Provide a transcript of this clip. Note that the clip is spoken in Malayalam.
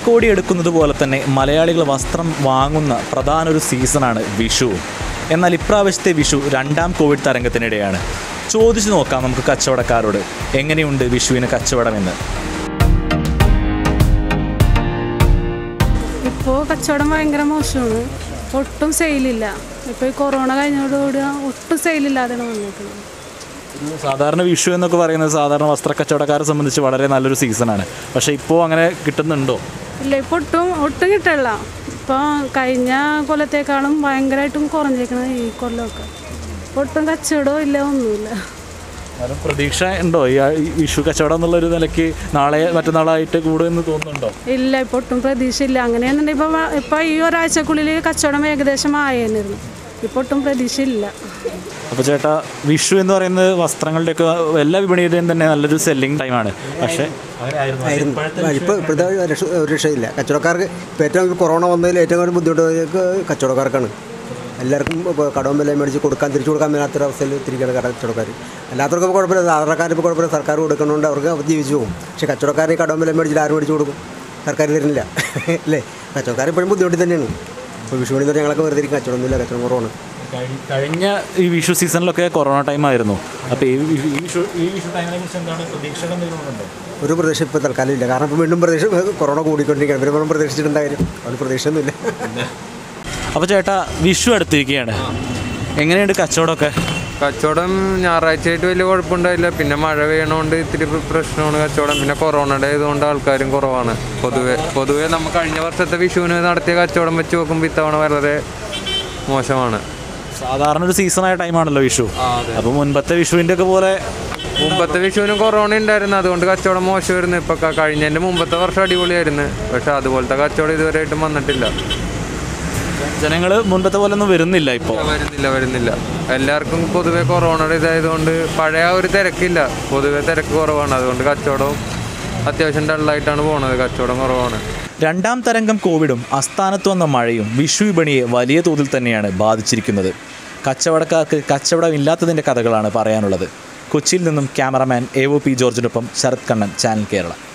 ഓണക്കോടി എടുക്കുന്നത് പോലെ തന്നെ മലയാളികൾ വസ്ത്രം വാങ്ങുന്ന പ്രധാന ഒരു സീസണാണ് വിഷു എന്നാൽ ഇപ്രാവശ്യത്തെ വിഷു രണ്ടാം കോവിഡ് തരംഗത്തിനിടെയാണ് ചോദിച്ചു നോക്കാം നമുക്ക് കച്ചവടക്കാരോട് എങ്ങനെയുണ്ട് വിഷുവിന് കച്ചവടമെന്ന് ഇപ്പോൾ കച്ചവടം ഭയങ്കര മോശമാണ് ഒട്ടും സെയിലില്ല ഇപ്പോൾ ഈ കൊറോണ കഴിഞ്ഞതോടുകൂടി ഒട്ടും സെയിലില്ലാതെയാണ് വന്നിട്ടുള്ളത് സാധാരണ വിഷു എന്നൊക്കെ പറയുന്നത് സാധാരണ വസ്ത്ര കച്ചവടക്കാരെ സംബന്ധിച്ച് വളരെ നല്ലൊരു സീസണാണ് പക്ഷേ ഇപ്പോൾ അങ്ങനെ കിട്ടുന്നുണ്ടോ ഇല്ല ഇപ്പോൾ ഒട്ടും ഒട്ടും കിട്ടില്ല ഇപ്പോൾ കഴിഞ്ഞ കൊല്ലത്തേക്കാളും ഭയങ്കരമായിട്ടും കുറഞ്ഞേക്കണത് ഈ കൊല്ലമൊക്കെ ഒട്ടും കച്ചവടവും ഇല്ല ഒന്നുമില്ല കാരണം പ്രതീക്ഷ ഉണ്ടോ ഈ ആ- ഈ വിഷു കച്ചവടം എന്നുള്ളൊരു നിലയ്ക്ക് നാളെ മറ്റന്നാളായിട്ട് കൂടുമെന്ന് തോന്നുന്നുണ്ടോ ഇല്ല ഇപ്പോൾ ഒട്ടും പ്രതീക്ഷയില്ല അങ്ങനെയാണെന്നുണ്ടെങ്കിൽ ഇപ്പോൾ ഇപ്പോൾ ഈ ഒരാഴ്ചക്കുള്ളിൽ കച്ചവടം ഏകദേശം ആയിരുന്നു ഇപ്പോൾ ഒട്ടും പ്രതീക്ഷയില്ല അപ്പോൾ ചേട്ടാ വിഷു എന്ന് പറയുന്നത് വസ്ത്രങ്ങളുടെയൊക്കെ എല്ലാ വിപണിയുടെയും തന്നെ നല്ലൊരു സെല്ലിംഗ് ടൈമാണ് പക്ഷേ ആയിരുന്നു ഇപ്പോൾ ഇപ്പോഴത്തെ ഒരു രക്ഷ ഒരു രക്ഷയില്ല കച്ചവടക്കാർക്ക് ഇപ്പോൾ ഏറ്റവും കൂടുതൽ കൊറോണ വന്നതിൽ ഏറ്റവും കൂടുതൽ ബുദ്ധിമുട്ട് കച്ചവടക്കാർക്കാണ് എല്ലാവർക്കും ഇപ്പോൾ കടവും വില മേടിച്ച് കൊടുക്കാൻ തിരിച്ചു കൊടുക്കാൻ മേലാത്തൊരവസ്ഥയിൽ തിരിക്കുകയാണ് കട കച്ചവടക്കാർ അല്ലാത്തവർക്കും കുഴപ്പമില്ല സാധാരണക്കാർ ഇപ്പോൾ കുഴപ്പമില്ല സർക്കാർ കൊടുക്കുന്നുണ്ട് അവർക്ക് അവർ ജീവിച്ചു പോകും പക്ഷേ കച്ചവടക്കാർ ഈ കടവും വില മേടിച്ചിട്ട് ആരും മേടിച്ച് കൊടുക്കും സർക്കാർ തരുന്നില്ല അല്ലേ കച്ചവടക്കാർ ഇപ്പോഴും ബുദ്ധിമുട്ടിൽ തന്നെയാണ് ഇപ്പോൾ വിഷുവിന് തൊട്ട് ഞങ്ങളൊക്കെ വെറുതെ ഇരിക്കും കച്ചവടമൊന്നുമില്ല കച്ചവടം കുറവാണ് കഴി- കഴിഞ്ഞ ഈ വിഷു സീസണിലൊക്കെ കൊറോണ ടൈം ആയിരുന്നു അപ്പോൾ ഈ വി- ഈ വിഷു ഈ വിഷു ടൈമിനെ കുറിച്ച് എന്താണ് പ്രതീക്ഷകൾ എന്തെങ്കിലും ഉണ്ടോ ഒരു പ്രതീക്ഷ ഇപ്പോൾ തൽക്കാലം ഇല്ല കാരണം ഇപ്പോൾ വീണ്ടും പ്രതീക്ഷ കൊറോണ കൂടിക്കൊണ്ടിരിക്കുകയാണ് പിന്നെ വീണ്ടും പ്രതീക്ഷിച്ചിട്ടുണ്ട കാര്യം അവന് പ്രതീക്ഷയൊന്നുമില്ല അപ്പോൾ ചേട്ടാ വിഷു അടുത്തിരിക്കുകയാണ് എങ്ങനെയുണ്ട് കച്ചവടമൊക്കെ കച്ചവടം ഞായറാഴ്ചയായിട്ട് വലിയ കുഴപ്പമുണ്ടായില്ല പിന്നെ മഴ പെയ്യണോണ്ട് ഇത്തിരി പ്ര- പ്രശ്നമാണ് കച്ചവടം പിന്നെ കൊറോണയുടെ ആയതുകൊണ്ട് ആൾക്കാരും കുറവാണ് പൊതുവെ പൊതുവെ നമ്മൾ കഴിഞ്ഞ വർഷത്തെ വിഷുവിന് നടത്തിയ കച്ചവടം വെച്ച് നോക്കുമ്പോൾ ഇത്തവണ വളരെ മോശമാണ് സാധാരണ ഒരു സീസണായ ടൈമാണല്ലോ വിഷു അപ്പോൾ മുൻപത്തെ വിഷുവിൻ്റെ ഒക്കെ പോലെ മുമ്പത്തെ വിഷുവിന് കൊറോണ ഉണ്ടായിരുന്നു അതുകൊണ്ട് കച്ചവടം മോശമായിരുന്നു ഇപ്പൊ ക- കഴിഞ്ഞതിന്റെ മുമ്പത്തെ വർഷം അടിപൊളിയായിരുന്നു പക്ഷെ അതുപോലത്തെ കച്ചവടം ഇതുവരെയായിട്ടും വന്നിട്ടില്ല ജനങ്ങൾ മുൻപത്തെ പോലെ ഒന്നും വരുന്നില്ല ഇപ്പോൾ വരുന്നില്ല വരുന്നില്ല എല്ലാവർക്കും പൊതുവെ കൊറോണയുടെ ഇതായതുകൊണ്ട് പഴയ ആ ഒരു തിരക്കില്ല പൊതുവെ തിരക്ക് കുറവാണ് അതുകൊണ്ട് കച്ചവടവും അത്യാവശ്യം ഡള്ളായിട്ടാണ് പോണത് കച്ചവടം കുറവാണ് രണ്ടാം തരംഗം കോവിഡും അസ്ഥാനത്ത് വന്ന മഴയും വിഷു വിപണിയെ വലിയ തോതിൽ തന്നെയാണ് ബാധിച്ചിരിക്കുന്നത് കച്ചവടക്കാർക്ക് കച്ചവടമില്ലാത്തതിൻ്റെ കഥകളാണ് പറയാനുള്ളത് കൊച്ചിയിൽ നിന്നും ക്യാമറമാൻ എ ഒ പി ജോർജിനൊപ്പം ശരത് കണ്ണൻ ചാനൽ കേരള